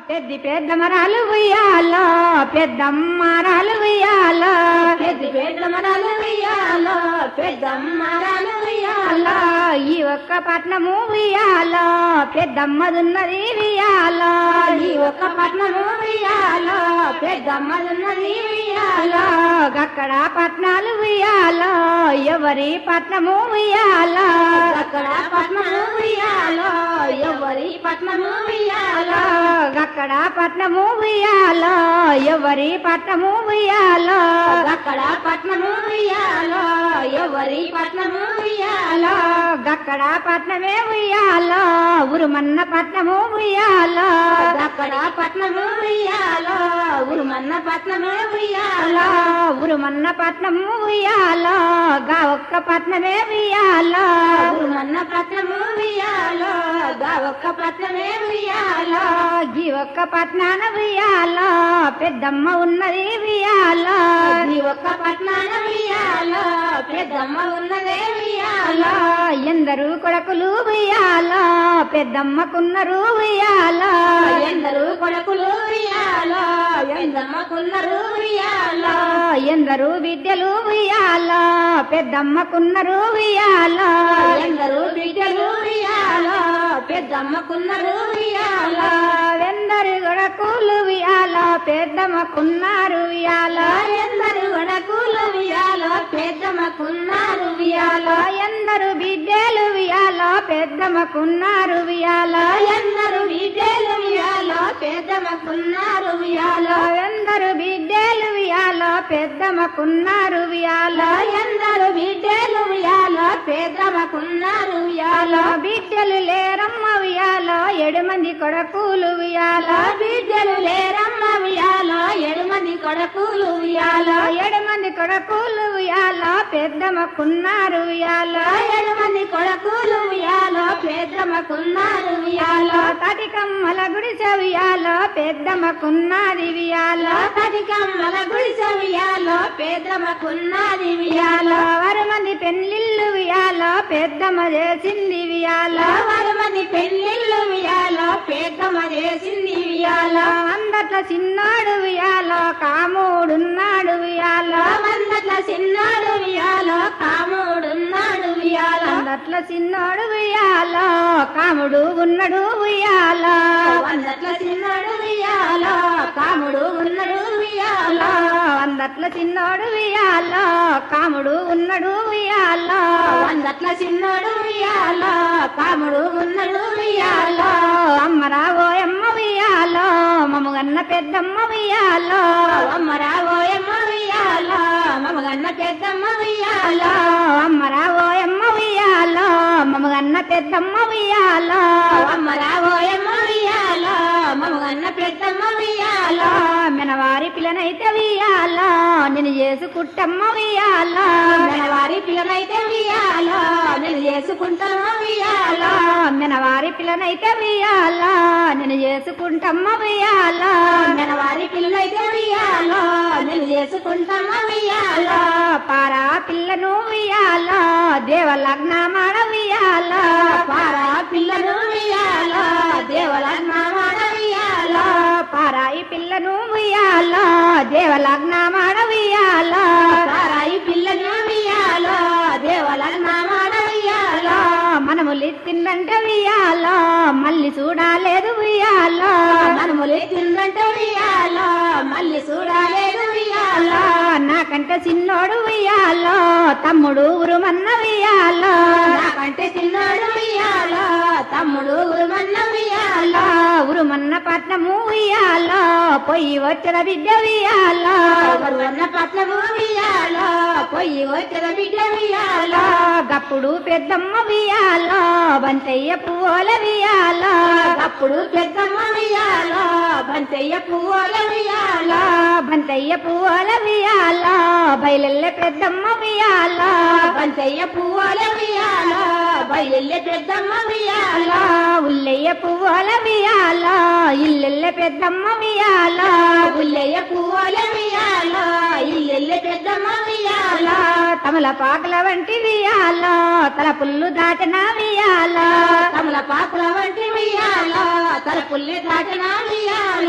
పెద్ది పెద్ద మరాలు ఉయ్యాలో పెద్దమ్మరాలు ఉయ్యాలో పెద్ద పెద్ద మరాలు ఉయ్యాలో పెద్దమ్మరాలు ఉయ్యాలో ఈ ఒక్క పట్నము ఉయ్యాలో పెద్దమ్మదున్నది ఉయ్యాలో ఈ ఒక్క పట్నము ఉయ్యాలో పెద్దమ్మలున్నది ఉయ్యాలో అక్కడ పట్నాలు ఉయ్యాలో ఎవరి పట్నము ఉయ్యాలో అక్కడ పట్నము ఉయ్యాలో ఎవరి పట్నము ఉయ్యాలో అక్కడ పట్నము ఉయ్యాలో ఎవరి పట్నము ఉయ్యాలో అక్కడ పట్నము ఉయ్యాలో ఎవరి పట్నము ఉయ్యాలో గక్కడ పట్నమే ఉయ్యాలో ఉరుమన్న పట్నము ఉయ్యాలో అక్కడ పట్నము ఉయ్యాలో ఉరుమన్న పట్నమే ఉయ్యాలో ఉరుమన్న పట్నము ఉయ్యాలో గా ఒక్క పట్నమే ఉయ్యాలో ఉరుమన్న పట్నము ఉయ్యాలో గా ఒక్క పట్నమే ఉయ్యాలో ఈ ఒక్క పట్నాన ఉయ్యాలో పెద్దమ్మ ఉన్నది ఉయ్యాలో ఈ ఒక్క పట్నాన ఉయ్యాలో పెద్దమ్మ ఉన్నదే ఉయ్యాలో ఎందరు కొడుకులు ఉయ్యాలో పెద్దమ్మకున్నరు ఉయ్యాలో ఎందరు కొడుకులు ఉయ్యాలో ఎందమ్మకున్నారు ఉయ్యాలో ఎందరు బిడ్డలు ఉయ్యాలో పెద్దమ్మకున్నరు ఉయ్యాలో ఎందరు బిడ్డలు ఉయ్యాలో పెద్దమ్మకున్నారు ఉయ్యాలో ఎందరు కొడుకులు ఉయ్యాలో పెద్దమ్మకున్నారు ఉయ్యాలో ఎందరు కొడుకులు ఉయ్యాలో పెద్దమ్మకున్నారు ఉయ్యాలో ఎందరు బిడ్డలు ఉయ్యాలో పెద్దమ్మకున్నారు ఉయ్యాలో ఎందరు బిడ్డలు ఉయ్యాలో పెద్దమ్మకున్నారు ఉయ్యాలో ఎందరు బిడ్డలు ఉయ్యాలో పెద్దమ్మకున్నారు ఉయ్యాలో ఎందరు బిడ్డలు ఉయ్యాలో పెద్దమ్మకున్నారు ఉయ్యాలో బిడ్డలు లేరమ్మ ఉయ్యాలో ఏడు మంది కొడుకులు ఉయ్యాలో బిడ్డలు లేరమ్మ ఉయ్యాలో ఏడు మంది కొడుకులు ఉయ్యాలో ఏడు మంది కొడుకులు ఉయ్యాలో పెద్దమ్మకున్నారు ఉయ్యాలో ఏడు మంది కొడుకులు ఉయ్యాలో పెద్దమ్మకున్నారు ఉయ్యాలో తటికమ్మల గుడిసె ఉయ్యాలో పెద్దమ్మకున్నది ఉయ్యాలో కమ్మల గుడిసె ఉయ్యాలో పెద్దమ్మకున్నది ఉయ్యాలో ఆరు మంది పెళ్లిళ్ళు ఉయ్యాలో పెద్దమ్మ చేసింది ఉయ్యాలో వారు మంది పెళ్లిళ్ళు ఉయ్యాలో పెద్దమ్మ చేసింది ఉయ్యాలో అందట్ల చిన్నాడు ఉయ్యాలో కాముడున్నాడు ఉయ్యాలో మందట్ల చిన్నాడు ఉయ్యాలో కాముడున్నాడు ఉయ్యాలో అందట్ల చిన్నాడు ఉయ్యాలో కాముడు ఉన్నడు ఉయ్యాలో వందట్ల చిన్నాడు ఉయ్యాలో కాముడు ఉన్నాడు ఉయ్యాలో అందట్ల చిన్నాడు ఉయ్యాలో కాముడు ఉన్నడు ఉయ్యాలో వందట్ల చిన్నాడు ఉయ్యాలో కాముడు ఉన్నాడు ఉయ్యాలో అమ్మరా ఓయమ్మ ఉయ్యాలో మమ్మగన్న పెద్దమ్మ ఉయ్యాలో అమ్మరా ఓయమ్మ ఉయ్యాలో మమగన్న పెద్దమ్మ ఉయ్యాలో అమ్మరా ఓయమ్మ ఉయ్యాలో మమ్మగన్న పెద్దమ్మ ఉయ్యాలో అమ్మరా ఓయమ్మ ఉయ్యాలో మమగన్న పెద్దమ్మ ఉయ్యాలో మినవారి పిల్లనైతే ఉయ్యాలో నేను చేసుకుంటమ్మ ఉయ్యాలో వారి పిల్లనైతే ఉయ్యాలో నేను చేసుకుంటాను ఉయ్యాలో మినవారి పిల్లనైతే ఉయ్యాలో నేను చేసుకుంటమ్మ ఉయ్యాలో వారి పిల్లనైతే ఉయ్యాలో నేను చేసుకుంటాను ఉయ్యాలో పారా పిల్లను ఉయ్యాలో దేవలగ్నమాడ ఉయ్యాలో పారా పిల్లను ఉయ్యాలో దేవలగ్నమాడ ఉయ్యాలో పారాయి పిల్లను ఉయ్యాలో దేవలగ్నమాడ ఉయ్యాలో పారాయి పిల్లను ఉయ్యాలో దేవలగ్నమాడ ఉయ్యాలో మనములు తిందంటే ఉయ్యాలో మళ్ళీ చూడాలేదు ఉయ్యాలో మనములు తిందంటే ఉయ్యాలో మళ్ళీ చూడాలేదు ఉయ్యాలో నాకంటే చిన్నోడు ఉయ్యాలో తమ్ముడు ఉరుమన్న ఉయ్యాలో నాకంటే చిన్నాడు ఉయ్యాలో తమ్ముడు ఉరుమన్న ఉయ్యాలో ఉరుమన్న పట్నము ఉయ్యాలో పొయ్యి వచ్చిన బిడ్డ ఉయ్యాలో ఉరుమన్న పట్నము ఉయ్యాలో పొయ్యి వచ్చిన బిడ్డ ఉయ్యాలో గప్పుడు పెద్దమ్మ ఉయ్యాలో బంతయ్య పువ్వుల ఉయ్యాలో అప్పుడు పెద్దమ్మ ఉయ్యాలో బంతయ్య పువ్వుల ఉయ్యాలో బంతయ్య పువ్వుల ఉయ్యాలో బయలెల్లె పెద్దమ్మ ఉయ్యాలో బంతయ్య పువ్వుల ఉయ్యాలో బయలు పెద్దమ్మ ఉయ్యాలో ఉల్లయ్య పువ్వుల ఉయ్యాలో ఇల్లెల్లె పెద్దమ్మ ఉయ్యాలో ఉల్లయ్య పువ్వుల ఉయ్యాలో ఇల్లెల్లి పెద్దమ్మ ఉయ్యాలో తమల పాకల వంటి వియాలో తల పుల్లు దాటిన వియాలో తమల పాకుల వంటి ఉయ్యాలో తలపుల్లి దాటిన ఉయ్యాలో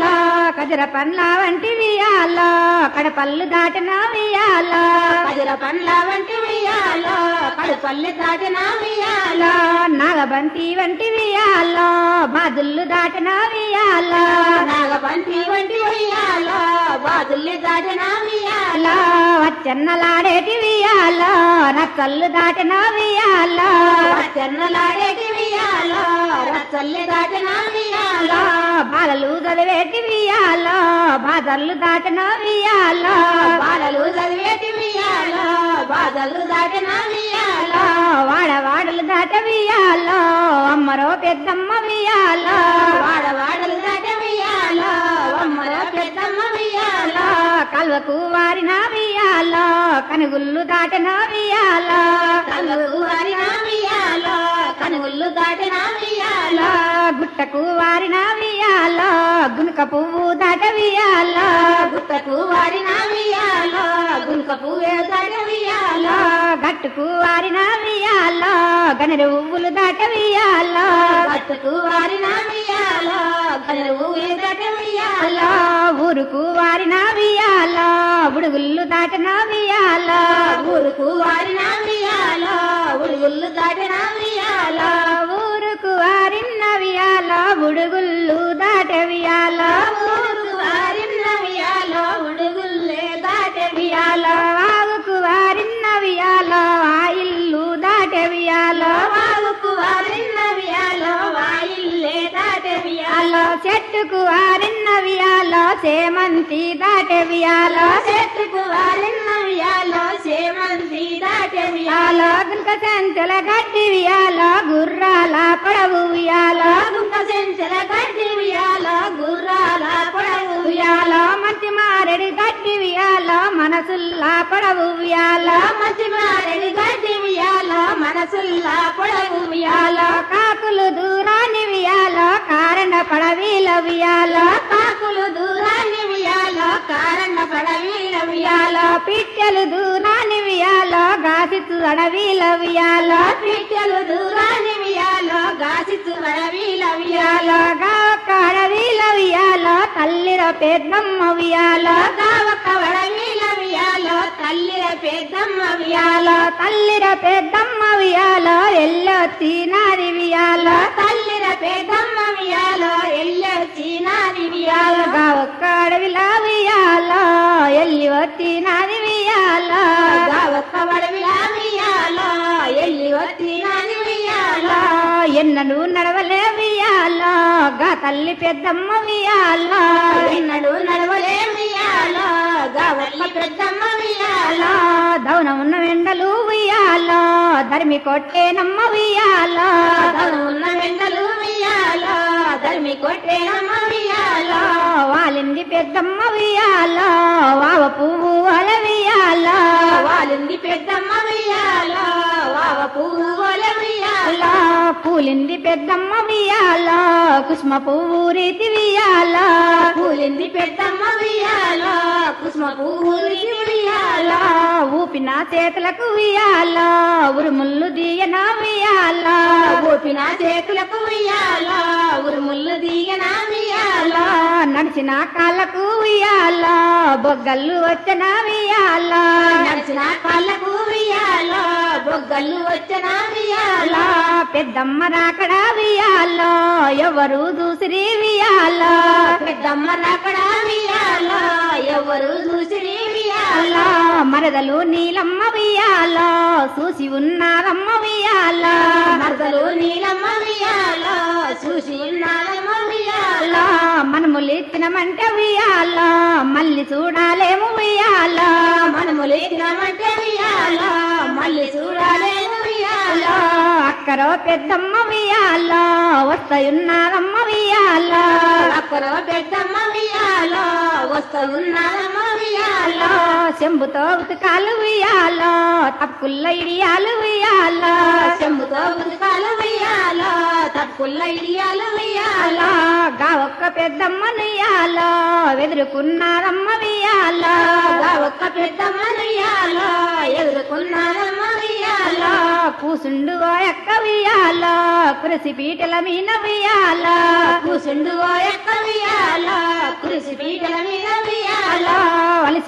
కజర పండ్ల వంటి వియాలో కడపల్లు దాటిన వియాలో కజర పండ్ల వంటి వియాలో కడుపల్లి దాటిన వియాలో నాగబంతి వంటి వియాలో బాదుళ్ళు దాటిన వియాలో నాగబంతి వంటి వియాలో బాదుల్లి దాటిన వియాలో వచ్చన్నలాడేటి వియాలో నచ్చళ్ళు దాటిన వియాలో చెన్నలాడేటి వియాలో రచ్చల్లి దాటిన వియాలో బాలలు చదివేటి వియాలో బాదర్లు దాటిన వియాలో బాలలు చదివేటి వియాలో బాధలు దాటిన వియాలో వాడవాడలు దాట వియాలో అమ్మరో పెద్దమ్మ వియాలో వాడవాడలు దాటి వియాలో అమ్మల పెద్దమ్మ వియాలో కల్వకు వారిన వియాలో కనుగుళ్ళు దాటిన వియాలో కనులు వారిన వియాలో కనుగుళ్ళు దాటిన వియాలో గుట్టకు వారిన వియాలో గునుక పువ్వు దాట వియాలో గుట్టకు వారిన వియాలో గుంక పువ్వే దాటి వియాలో గట్టుకు వారిన వియాలో గనరు పువ్వులు దాట వియాలో గట్టుకు వారిన వియాలో కనులు దాటి వియాలో ఊరుకు వారిన వియాలో బుడుగుళ్ళు దాటిన వియాలో ఊరుకు వారిన వియాలో ఉడుగుళ్ళు దాటిన వియాలో ఊరుకు వారిన వియాలో బుడుగుళ్ళు దాట వియాలో ఊరుకు వారిన వియాలో ఉడుగుల్లే దాటి వియాలో వాగుకు వారిన వియాలో ఆ ఇల్లు దాట వియాలో వాగుకు వారిన వియాలో వాయిల్లే దాటి వియాలో వియాలో చెట్టుకు వారిన వియాలో సేమంతి దాట వియాలో చెట్టుకు వారిన వియాలో సేమంతి దాటి వియాలో వియాలో గుంక సంచల గడ్డి వియాలో గుర్రాల పడవు వియాలో గుంక సెంచల గడ్డి వియాలో గుర్రాల పొడవు వియాలో మంచి మారెడి గడ్డి వియాలో మనసుల్లా పడవు వియాలో మంచి మారడి గడ్డి వియాలో మనసుల్లా పొడవు వియాలో వియాలో కాకులు దూరాన్ని వియాలో కారణ పడవీల వియాలో కాకులు దూరాన్ని వియాలో కారణ పడవీల వియాలో వియాలో పిట్టెలు దూరాన్ని వియాలో గాసితు అడవిల వియాలో పిట్టలు దూరాన్ని వియాలో గాసితు పడవీల వియాలో వియాలో గాక అడవిల వియాలో తల్లిర పెద్దమ్మ వియాలో గావక వడవీల వియాలో తల్లిల పెద్దమ్మ వియాలో వియాలో తల్లిర పెద్దమ్మ వియాలో ఎల్లొచ్చి నాది వియాలో తల్లిల పెద్దమ్మ వియాలో ఎల్లొచ్చి నాది వియాలో వియాలుగా ఒక్క అడవిలా వియాలో ఎల్లి వచ్చి నాది వియాలో గావక వడవిలా వియాలో ఎల్లి వచ్చి నాది వియాలో ఎన్నడు నడవలే వియాలో గా తల్లి పెద్దమ్మ వియాలో ఎన్నడు నడవలే వియాలో గావక్క పెద్దమ్మ వియాలో దౌన ఉన్న ఎండలు వియాలో ధర్మి కొట్టేనమ్మ వియాలో ఉన్న వెంటలు వియాలో ధర్మి కొట్టేనమ్మ వియాలో వాలింది పెద్దమ్మ వియాలో వావ పువ్వు అల వియాలో వాలింది పెద్దమ్మ వియాలో వావ పువ్వుల వియాలో పూలింది పెద్దమ్మ వియాలో కుసుమ పువ్వు రీతి వియాలో పూలింది పెద్దమ్మ వియాలో కుసుమ పువ్వులు వియాలో ఊపిన చేతులకు వియాలో ఉరుముళ్ళు దియన వియాలో ఊపిన చేతులకు వియాలో ఉరుముళ్ళు దిగిన వియాలో నడిచిన కాళ్ళకు వియాలో బొగ్గళ్ళు వచ్చిన వియాలో నడిచిన కాళ్ళకు వియాలో బొగ్గలు వచ్చిన వియాలో పెద్దమ్మ రాకడా వియాలో ఎవరు దూసిరి వియాలో పెద్దమ్మ రాకడ వియాలో ఎవరు చూసి వియాలో మరదలు నీలమ్మ వియాలో చూసి ఉన్నారమ్మ వియాలో మరదలు నీలమ్మ వియాలో చూసి ఉన్నారమ్మ వియాలో మనములు ఇచ్చినమంటే వియాలో మళ్ళీ చూడాలేము వియాలో మనములు ఎక్కినామంటే వియాలో మళ్ళీ చూడాలేము వియాలో అక్కరో పెద్దమ్మ వియాలో వస్తాయున్నారమ్మ వియాలో అక్కడో పెద్దమ్మ వియాలో వస్తూ ఉన్నారమ్మ వియాలో చెంబుతో ఉతకాలు వియాలో తప్పుల్ల ఇడియాలు వియాలో చెంబుతో ఉదకాలు వియాలో తప్పుల ఇడియాలు వియాలో గా ఒక్క పెద్దమ్మ నుయ్యాలో వెదురుకున్నారమ్మ వియాలో ఒక్క పెద్దమ్మ వియాలో ఎదుర్కొన్నారమ్మ వియాలో కూసుండు ఓ ఎక్క వియాలో కురసి పీటల మీన వియాలో కూసుండు ఓ ఎక్క వియాలో కృషి పీట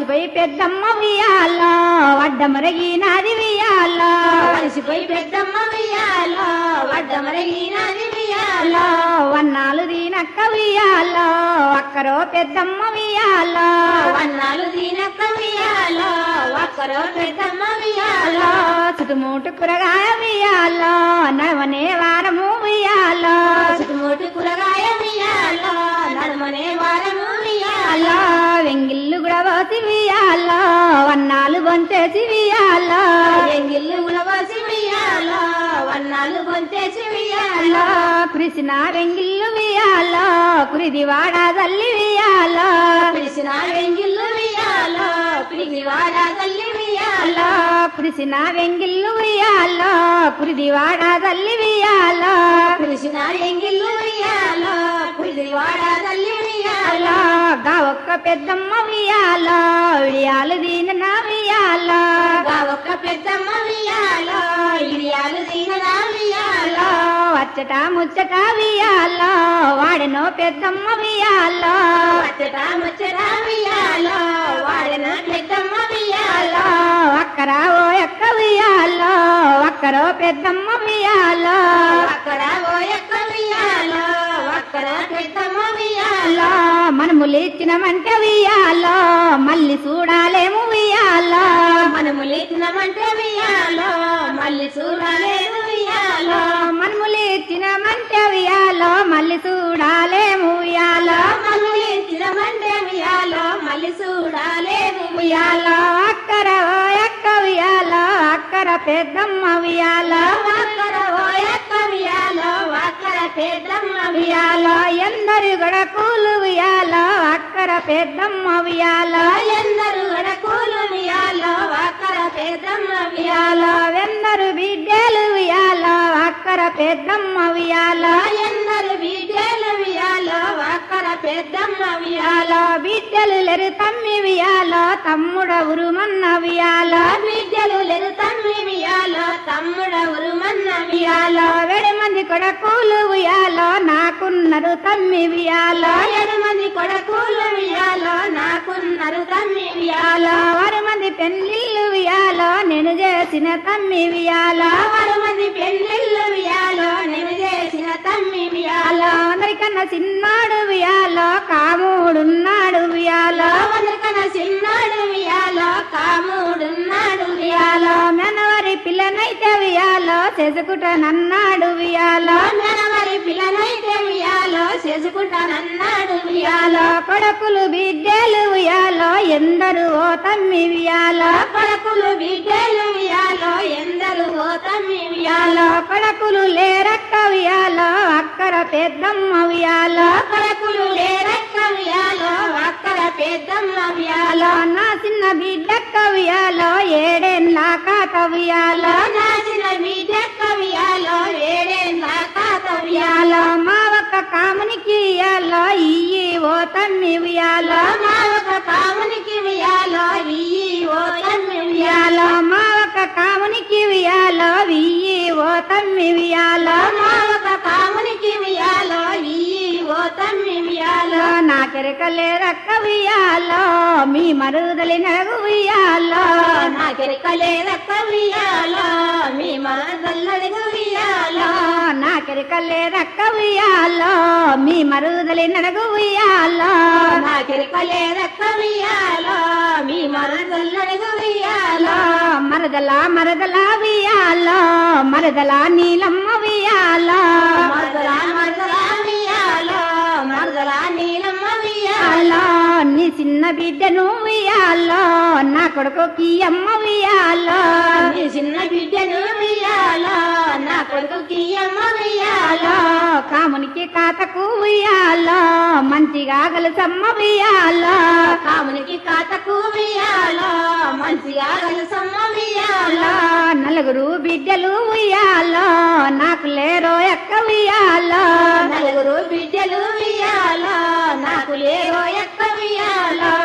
అలసిపోయి పెద్దమ్మ వియాలో వడ్డమరగినది వియాలో కలిసిపోయి పెద్దమ్మ వియాలో వడ్డమరగినది వియాలో వన్నాలు దీనక్క వియాలో అక్కరో పెద్దమ్మ వియాలో వన్నాలు దీనక్క వియాలో ఒక్కరో పెద్దమ్మ వియాలో చుట్టుముట్టు కూరగాయ వియాలో నడవనే వారము వియాలో చుట్టుముట్టు కూరగాయ వియాలో నడుమనే వారము వియాలో అలా వెంగిల్లు కూడా పోసి వియాలో వన్నాలు బొంచేసి వియాలో ఎంగిల్లు ఉలవసి వియాలో వన్నాలు గొంతేసి వియాలో అలా కృష్ణ వెంగిల్లు వియాలో కురిది వాడ తల్లి వియాలో పిలిచిన ఎంగిల్లు వియాలో పిలిచి వాడా తల్లి వియాలో అలా కృష్ణ వెంగిల్లు వియాలో కురిది వాడ తల్లి వియాలో పిలిచిన ఎంగిల్లు వియాలో పిలిచి వాడా తల్లి వియాలో అలా గా ఒక్క పెద్దమ్మ వియాలో విడియాలు దీన వియాలో గా ఒక్క పెద్దమ్మ వియాలో ఇడియాలు దీనదా వియాలో వియాలో వచ్చట ముచ్చట వియాలో వాడెనో పెద్దమ్మ వియాలో వచ్చట ముచ్చట వియాలో వాడిన పెద్దమ్మ వియాలో వియాలో అక్కర ఓ ఎక్క వియాలో అక్కరో పెద్దమ్మ వియాలో అక్కడ ఓ యొక్క వియాలో అక్కడ పెద్దమ్మ వియాలో వియాలో మనములు ఇచ్చినమంటే వియాలో మళ్ళీ చూడాలేము వియాలో మనము లేచినమంటే వియాలో మళ్ళీ చూడలేదు వియాలో మనములు ఇచ్చినమంటే వియాలో మళ్ళీ చూడాలేము వియాలో మనము లేచినమంటే వియాలో మళ్ళీ చూడలేదు వియాలో అక్కర ఓ ఎక్క వియాలో అక్కర పెద్దమ్మ వియాలో అక్కడ ఓ యొక్క వియాలో అక్కడ పెద్దమ్మ వియాలో వియాలో ఎందరు గడకూలు వియాలో అక్కర పెద్దమ్మ వియాలో ఎందరు గడకూలు వియాలో అక్కడ పెద్దమ్మ వియాలో వియాలో ఎందరు బిడ్డలు వియాలో అక్కర పెద్దమ్మ వియాలో ఎందరు బిడ్డలు వియాలో అక్కడ పెద్దమ్మ వియాలో వియాలో బిడ్డలు లేరు తమ్మి వియాలో తమ్ముడ ఉరుమన్న వియాలో బిడ్డలు లేదు తమ్మి వియాలో తమ్ముడ ఉరుమన్న వియాలో వియాలో వెడి మంది కొడకూలు వియాలో నాకున్నారు తమ్మి వియాలో ఏడు మంది కొడకూలు వియాలో నాకున్నారు తమ్మి వియాలో వియాలో వారు మంది పెళ్లిళ్ళు వియాలో నేను చేసిన తమ్మి వియాలో ఆరు మంది పెళ్ళిళ్ళు వియాలో నేను చేసిన తమ్మి వియాలో వియాలో అందరికన్నా చిన్నాడు వియాలో కాముడున్నాడు వియాలో ఎవరికన చిన్నాడు వియాలో కాముడున్నాడు వియాలో వియాలో మెనవరి పిల్లనైతే వియాలో చేసుకుంటానన్నాడు వియాలో మరి పిల్లనైతే వియాలో చేసుకుంటానన్నాడు వియాలో వియాలో కొడుకులు బిడ్డలు వియాలో ఎందరు ఓ తమ్మి వియాలో కొడుకులు బిడ్డలు వియాలో ఎందరు ఓ తమ్మి వియాలో వియాలో కొడుకులు లేరక్క వియాలో అక్కర పెద్దమ్మ వియాలో కొడుకులు లేరక్క వియాలో అక్కడ పెద్దమ్మ వియాలో వియాలో నా చిన్న బిడ్డక్క వియాలో ఏడేళ్ళ కాత వియాలో నాచిన బిడ్డక్క వియాలో ఏడేళ్ళ తాత వియాలో వియాలో మా ఒక్క కామునికి వియాలో ఇయ్యి ఓ తమ్మి వియాలో మా ఒక కామునికి వియాలో ఇయ్యి ఓ తమ్మి వియాలో వియాలో మా ఒక్క కామునికి వియాలో ఇయ్యి ఓ తమ్మి వియాలో మా ఒక కామునికి వియాలో ఇయ్యి ఓ తమ్మి వియాలో వియాలో నాకెరకలే రక్క వియాలో మీ మరుదలి నగు వియాలో నాకెరకలే రక్క వియాలో మీ మరదల్లడిగా వియాలో నాకెరకలే రక్క వియాలో మీ మరుదలి నడగు వియాలో నాకెరకలే రక్క వియాలో మీ మరదల్లడిగా వియాలో మరదల మరదల వియాలో మరదల నీలమ్మ వియాలో మరదల మరదల వియాలో మరదల నీలమ్మ వియాలో వియాలో నీ చిన్న బిడ్డను వియాలో నా కొడుకుకి అమ్మ వియాలో నీ చిన్న బిడ్డను వియాలో నా కొడుకుకి అమ్మ వియాలో వియాలో కామునికి కాతకు వియాలో మంచిగా గలసమ్మ వియాలో కామునికి కాతకు వియాలో మంచిగా కలిసమ్మ వియాలో వియాలో నలుగురు బిడ్డలు వియాలో నాకు లేరో ఎక్క వియాలో నలుగురు బిడ్డలు వియాలో నాకు లేరో ఎక్క వియాలో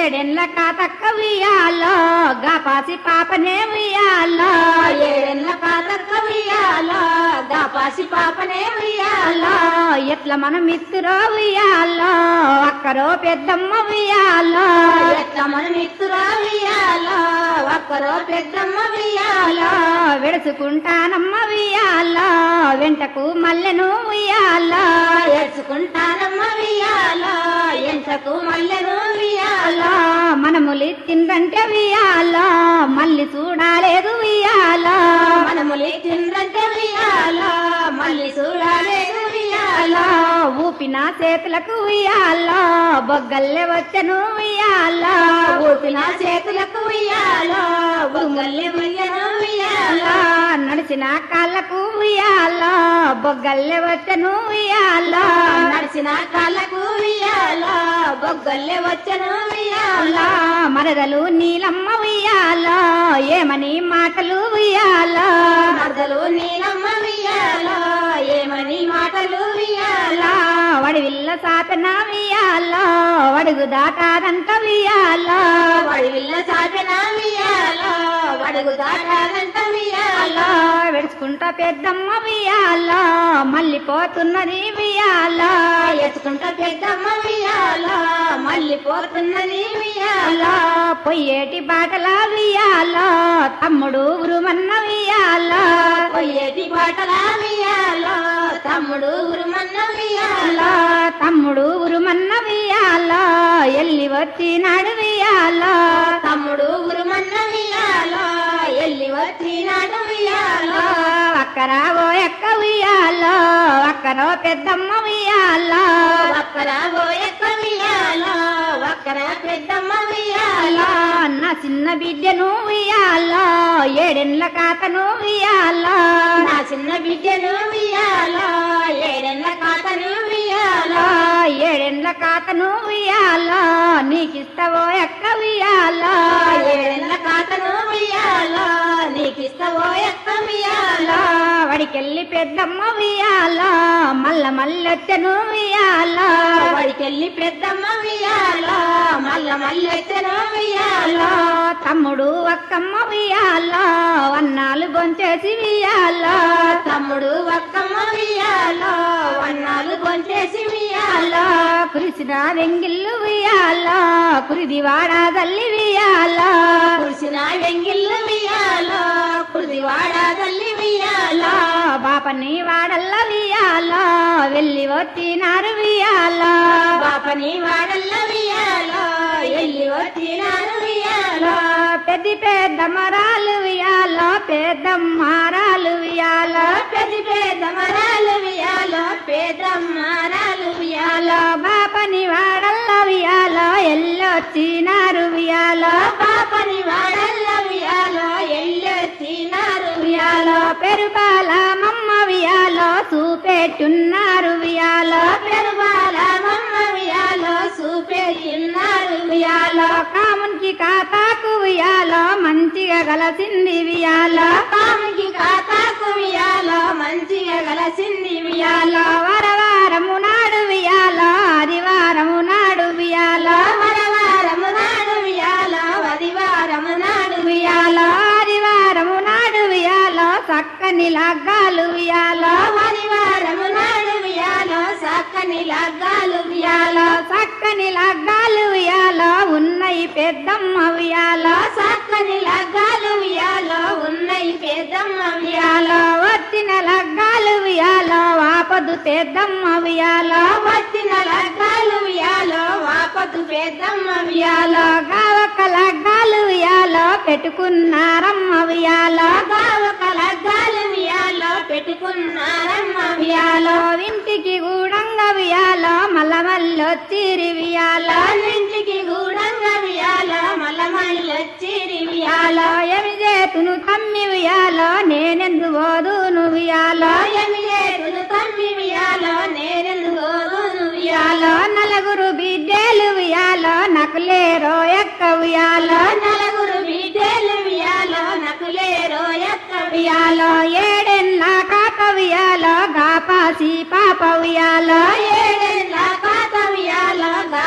ఏడెన్ల కాతక్క ఉయ్యాలో గాపాసి పాపనే ఉయ్యాలో ఏడెళ్ళ కాదక్క ఉయ్యాలో దాపాసి పాపనే ఉయ్యాలో ఎట్ల మనం ఇస్తురో ఉయ్యాలో అక్కరో పెద్దమ్మ ఉయ్యాలో ఎట్లా మనం ఇస్తురా ఉయ్యాలో ఒక్కరో పెద్దమ్మ ఉయ్యాలో వెడుచుకుంటానమ్మ ఉయ్యాలో వెంటకు మల్లెను ఉయ్యాలో ఏడ్చుకుంటానమ్మ ఉయ్యాలో ఎంతకు మల్లెను ఉయ్యాలో మనములి తిందంటే ఉయ్యాలో మళ్ళీ చూడాలేదు ఉయ్యాలో మనములి తిండ్రంటే ఉయ్యాలో మళ్ళీ చూడాలేదు ఉయ్యాలో ఊపిన చేతులకు ఉయ్యాలో బొగ్గల్లే వచ్చను ఉయ్యాలో ఊపిన చేతులకు ఉయ్యాలో బొంగల్ని ఉయ్యను ఉయ్యాలో నడిచిన కాళ్ళకు ఉయ్యాలో బొగ్గల్లే వచ్చను ఉయ్యాలో నడిచిన కాళ్ళకు ఉయ్యాలో బొగ్గల్లే వచ్చను ఉయ్యాలో మరదలు నీలమ్మ ఉయ్యాలో ఏమని మాటలు ఉయ్యాలో మరదలు నీలమ్మ ఉయ్యాలో ఏమని మాటలు ఉయ్యాలో వడివిల్ల సాపన ఉయ్యాలో వడుగు దాటాదంట ఉయ్యాలో వడివిల్ల సాపిన ఉయ్యాలో వడుగు దాటాలంట ఉయ్యాలో వెడుచుకుంటా పెద్దమ్మ ఉయ్యాలో మళ్ళీ పోతున్నది ఉయ్యాలో ఎత్తుకుంటా పెద్దమ్మ ఉయ్యాలో మళ్ళీ పోతున్నది ఉయ్యాలో పొయ్యేటి బాటల ఉయ్యాలో తమ్ముడు ఉరుమన్న ఉయ్యాలో పొయ్యేటి బాటలా ఉయ్యాలో తమ్ముడు ఉరుమన్న ఉయ్యాలో తమ్ముడు ఉరుమన్న ఉయ్యాలో ఎల్లి వచ్చినాడు ఉయ్యాలో తమ్ముడు ఉరుమన్న ఉయ్యాలో ఎల్లి వచ్చినాడు ఉయ్యాలో అక్కరా ఓ ఎక్క ఉయ్యాలో అక్కరో పెద్దమ్మ ఉయ్యాలో ఒక్కర ఓయక్క ఉయ్యాలో ఒక్కర పెద్దమ్మ ఉయ్యాలో నా చిన్న బిడ్డను ఉయ్యాలో ఏడెండ్ల కాతను ఉయ్యాలో నా చిన్న బిడ్డను ఉయ్యాలో ఏడెళ్ళ కాతను ఉయ్యాలో ఏడెండ్ల కాతను ఉయ్యాలో నీకిస్తవో ఎక్క ఉయ్యాలో ఏడెళ్ళ కాతను ఉయ్యాలో నీకిస్తవో ఎక్క ఉయ్యాలో వడికెళ్ళి పెద్దమ్మ ఉయ్యాలో మల్ల మల్లెచ్చను ఉయ్యాలో వాడికెళ్ళి పెద్దమ్మ ఉయ్యాలో మల్ల మల్లెచ్చను ఉయ్యాలో తమ్ముడు అక్కమ్మ ఉయ్యాలో అన్నాలు గొంచేసి ఉయ్యాలో తమ్ముడు ఒక్కమ్మ ఉయ్యాలో వన్నాలు కొంచేసి ఉయ్యాలో కురిసిన వెంగిల్లు ఉయ్యాలో కురిది వాడాదల్లి ఉయ్యాలో కురిసిన వెంగిల్లు ఉయ్యాలో కురివాడ తల్లి ఉయ్యాలో బాపని వాడల్ల ఉయ్యాలో వెళ్ళి వచ్చినారు ఉయ్యాలో పాపని వాడల్ల ఉయ్యాలో ఎల్లి వచ్చినారు ఉయ్యాలో పెద్ద పెద్ద మరాలు ఉయ్యాలో పెద్ద మారాలు ఉయ్యాలో పెద్ద పెద్ద మరాలు ఉయ్యాలో పెద్దమ్మారాలు ఉయ్యాలో బాపని వాడల్ల ఉయ్యాలో ఎల్లొచ్చినారు ఉయ్యాలో పాపని వాడల్ల ఉయ్యాలో ఎల్లి వచ్చినారు ఉయ్యాలో పెరుపాల మమ్మ ఉయ్యాలో చూపెట్టున్నారు ఉయ్యాలో పెరువాల మమ్మ ఉయ్యాలో చూపెట్టున్నారు ఉయ్యాలో కామునికి కాతాకు ఉయ్యాలో మంచిగా గలసింది ఉయ్యాలో పాముకి కాతాకు ఉయ్యాలో మంచిగా గలసింది ఉయ్యాలో ఉయ్యాలో వరవారము నాడు ఉయ్యాలో ఆదివారము నాడు ఉయ్యాలో మరవారము నాడు ఉయ్యాలో ఆదివారము నాడు ఉయ్యాలో ఆదివారము నాడు ఉయ్యాలో చక్కని లగ్గాలు ఉయ్యాలో ఆదివారము నాడు ఉయ్యాలో చక్కని లగ్గాలు ఉయ్యాలో ఉయ్యాలో చక్కని లగ్గాలు ఉయ్యాలో ఉన్నాయి పెద్దమ్మ ఉయ్యాలో చక్కని లగ్గాలు ఉయ్యాలో ఉన్నాయి పెద్దమ్మ ఉయ్యాలో వచ్చిన లగ్గాలు ఉయ్యాలో వాపదు పెద్దమ్మ ఉయ్యాలో వచ్చిన లగ్గాలు ఉయ్యాలో వాపతు పెద్దమ్మ ఉయ్యాలో గావక లగ్గాలు ఉయ్యాలో పెట్టుకున్నారమ్మ ఉయ్యాలో ఒక లగ్గాలు ఉయ్యాలో పెట్టుకున్నారమ్మ ఉయ్యాలో ఇంటికి గూడంగా ఉయ్యాలో మల్ల మల్లొచ్చిరి ఉయ్యాలో ఇంటికి గూడంగా ఉయ్యాలో మల్ల మళ్ళొచ్చిరి ఉయ్యాలో ఎమి చేతును తమ్మి ఉయ్యాలో నేనెందు పోదును ఉయ్యాలో ఏమి చేతులు తమ్మి ఉయ్యాలో నేనెందుకు ఉయ్యాలో ఉయ్యాలో నలుగురు బిడ్డలు ఉయ్యాలో నకులేరో ఎక్క ఉయ్యాలో నలుగురు బిడ్డలు ఉయ్యాలో నకులేరో ఎక్క ఉయ్యాలో ఏడెన్న కాక ఉయ్యాలో గాపాసి పాప ఉయ్యాలో ఏడేళ్ళ పాత ఉయ్యాలో గాపాసి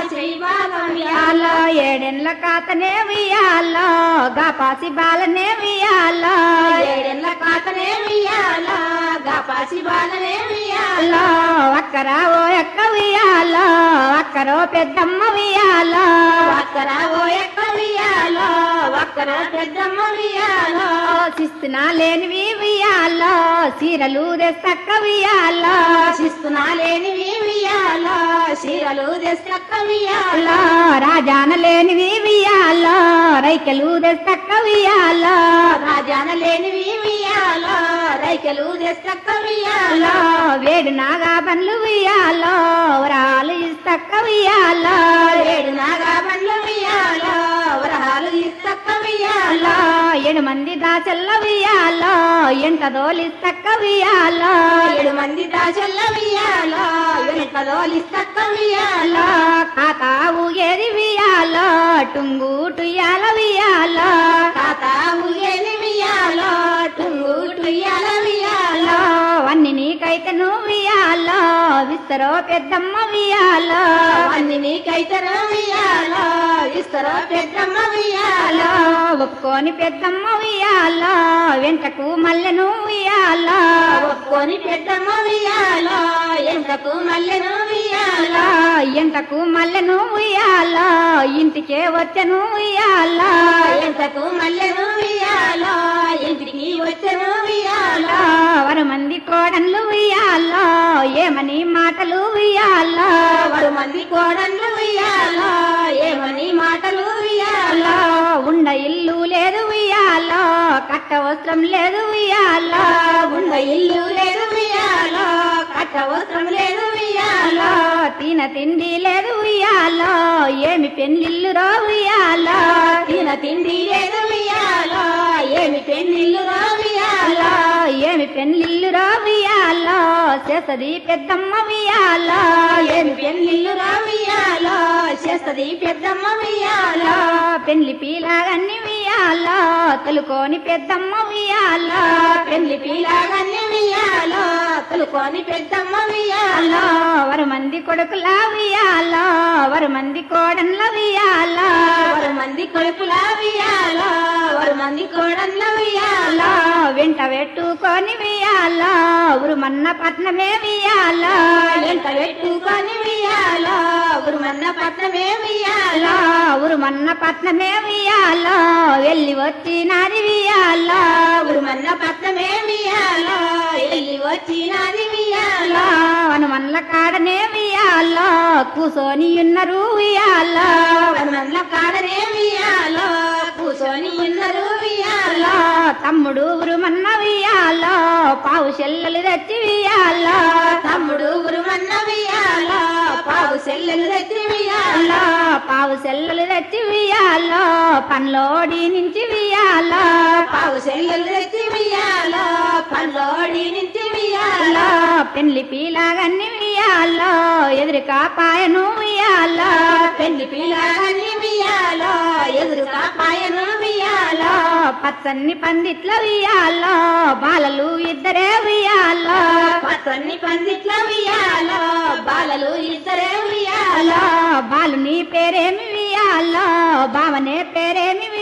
చెయ్యి భాగం ఉయ్యాలో ఏడెన్ల కాతనే ఉయ్యాలో గాపాసి బాలనే ఉయ్యాలో ఏడెళ్ళ కాతనే వియాలో గపాసి బాలనే వియాలో ఉయ్యాలో అక్కరా ఓ ఎక్క ఉయ్యాలో అక్కరో పెద్దమ్మ ఉయ్యాలో ఒక్కర ఓ ఎక్క వియాలో ఒక్కర పెద్దమ్మ వియాలో శిస్తునా లేనివి ఉయ్యాలో చీరలు తెస్తక్క ఉయ్యాలో శిస్తునా లేనివి వియాలో చీరలు తెస్తక్క వియాలో రాజాన లేనివి ఉయ్యాలో రైకెలు తెస్తక్క ఉయ్యాలో రాజాన లేనివి వియాలో రైకెలు తెస్తక్క వియాలో వేడు నాగా బండ్లు ఉయ్యాలో వరాలు ఇస్తక్క ఉయ్యాలో ఏడు నాగా బండ్లు వియాలో వరహాలు ఇస్తక్క వియాలో ఏడు మంది దాచల్ల ఉయ్యాలో ఎంట దోలిస్తక్క ఉయ్యాలో ఏడు మంది దాచల్ల వియాలో వెనకదోలిస్తక్క వియాలో ఖాతా ఊగేది ఉయ్యాలో టుంగు టుయ్యాల ఉయ్యాలో తాత ఉయ్యేది వియాలో టుంగు టుయ్యాల వియాలో అన్ని నీకైతే నువ్వు ఉయ్యాలో విస్తరో పెద్దమ్మ ఉయ్యాలో అన్ని నీకైతరో వియాలో ఇస్తరో పెద్దమ్మ వియాలో ఒప్పుకొని పెద్దమ్మ ఉయ్యాలో వెంటకు మల్లెను ఉయ్యాలో ఒప్పుకొని పెద్దమ్మ వియాలో ఎంతకు మల్లెను వియాలో ఎంటకు మల్లెను ఉయ్యాలో ఇంటికే వచ్చెను ఉయ్యాలో ఎంతకు మల్లెను వియాలో ఇంటికి వచ్చెను వియాలో వరు మంది కోడన్లు ఉయ్యాలో ఏమని మాటలు ఉయ్యాలో వాడు మంది కోడన్లు వియాలో ఏమని మాటలు వియాలో ఉండ ఇల్లు లేదు ఉయ్యాలో కట్ట వస్త్రం లేదు ఉయ్యాలో ఉండ ఇల్లు లేదు వియాలో కట్ట వస్త్రం లేదు వియాలో తిన తిండి లేదు ఉయ్యాలో ఏమి పెళ్ళిల్లు రో ఉయ్యాలో తిన తిండి లేదు వియాలో ఏమి పెళ్ళిళ్ళు వియాలో ఏమి పెళ్ళిల్లు రో ఉయ్యాలో చేసది పెద్దమ్మ ఉయ్యాలో ఏమి పెళ్ళిళ్ళు వియాలో చేస్తది పెద్దమ్మ వియాలో పెళ్లి పీలాగన్ని ఉయ్యాలో తలుకొని పెద్దమ్మ ఉయ్యాలో పెళ్లి పిలాగన్ని వియాలో తలుకొని పెద్దమ్మ వియాలో వరు మంది కొడుకులా ఉయ్యాలో వరు మంది కోడన్ల ఉయ్యాలో వారు మంది కొడుకుల వియాలో వారు మంది కోడన్ల వియాలో వెంట పెట్టుకొని ఉయ్యాలో ఉరుమన్న పట్నమే ఉయ్యాలో వెంట పెట్టుకొని వియాలో ఉరుమన్న పట్నమే వియాలో ఉరుమన్న పట్నమే ఉయ్యాలో వెళ్ళి వచ్చినది ఉయ్యాలో ఉరుమన్న పట్నమే వియాలో వెళ్ళి వచ్చినది వియాలో హనుమన్ల కాడనే ఉయ్యాలో కూసోని ఉన్నరు ఉయ్యాలో వరుమన్న కాడనే వియాలో కూర్చొని ఉన్నారు వియాలో తమ్ముడు ఉరుమన్న ఉయ్యాలో పావు చెల్లెలు తెచ్చి ఉయ్యాలో తమ్ముడు ఉరుమన్న వియాలో పావు సెల్లెలు తెచ్చి వియాలో పావు చెల్లెలు తెచ్చి ఉయ్యాలో పన్లోడి నుంచి ఉయ్యాలో పావు సెల్లెలు తెచ్చి వియాలో పల్లోడి నుంచి వియాలో పెళ్లి పీలాగన్ని ఉయ్యాలో ఎదురుకా పాయను ఉయ్యాలో పెళ్లి పిల్లగాన్ని వియాలో ఎదురుగా పాయను వియాలో పచ్చన్ని పందిట్ల ఉయ్యాలో బాలలు ఇద్దరే ఉయ్యాలో పచ్చని పందిట్ల వియాలో బాలలు ఇద్దరే వియాలో బాలుని పేరేమి వియాలో బావనే పేరేమి